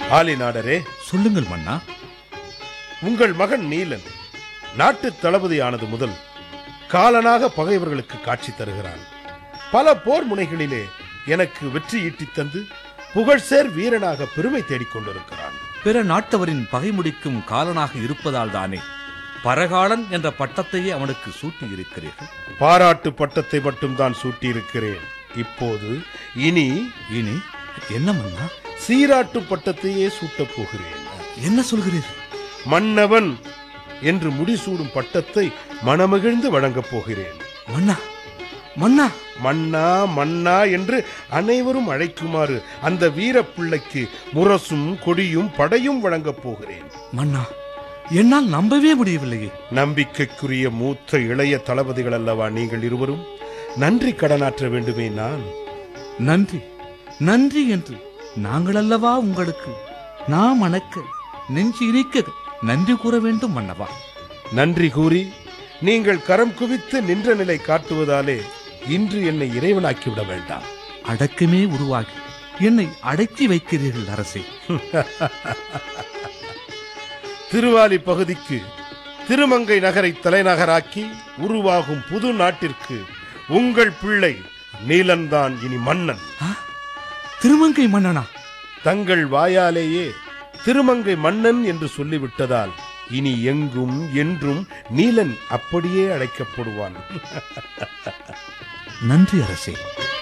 ஆலிநாடரே சொல்லுங்கள் மன்னா உங்கள் மகன் நீலன் நாட்டு தளபதியானது முதல் காலனாக பகைவர்களுக்கு காட்சி தருகிறான் பல போர் முனைகளிலே எனக்கு வெற்றி ஈட்டித் தந்து புகழ்சேர் வீரனாக பெருமை தேடிக் கொண்டிருக்கிறான் பிற நாட்டவரின் பகை முடிக்கும் காலனாக இருப்பதால் தானே பரகாலன் என்ற பட்டத்தையே அவனுக்கு சூட்டி இருக்கிறீர்கள் பாராட்டு பட்டத்தை மட்டும்தான் சூட்டியிருக்கிறேன் இப்போது இனி இனி என்ன மன்னா சீராட்டு பட்டத்தையே சூட்டப் போகிறேன் என்ன சொல்கிறீர்கள் மன்னவன் என்று முடிசூடும் பட்டத்தை மனமகிழ்ந்து வழங்கப் போகிறேன் மன்னா மன்னா மன்னா மன்னா என்று அனைவரும் அழைக்குமாறு அந்த வீரப் பிள்ளைக்கு முரசும் கொடியும் படையும் வழங்கப் போகிறேன் மன்னா என்னால் நம்பவே முடியவில்லையே நம்பிக்கைக்குரிய மூத்த இளைய தளபதிகள் அல்லவா நீங்கள் இருவரும் நன்றி கடனாற்ற வேண்டுமே நான் நன்றி நன்றி என்று நாங்கள் அல்லவா உங்களுக்கு நாம் அணக்க நெஞ்சு இனிக்க நன்றி கூற வேண்டும் மன்னவா நன்றி கூறி நீங்கள் கரம் குவித்து நின்ற நிலை காட்டுவதாலே இன்று என்னை இறைவனாக்கிவிட வேண்டாம் அடக்கமே உருவாகி என்னை அடக்கி வைக்கிறீர்கள் அரசே திருவாலி பகுதிக்கு திருமங்கை நகரை தலைநகராக்கி உருவாகும் புது நாட்டிற்கு உங்கள் பிள்ளை நீலன்தான் இனி மன்னன் ஆ? திருமங்கை மன்னனா தங்கள் வாயாலேயே திருமங்கை மன்னன் என்று சொல்லிவிட்டதால் இனி எங்கும் என்றும் நீலன் அப்படியே அழைக்கப்படுவான் நன்றி அரசே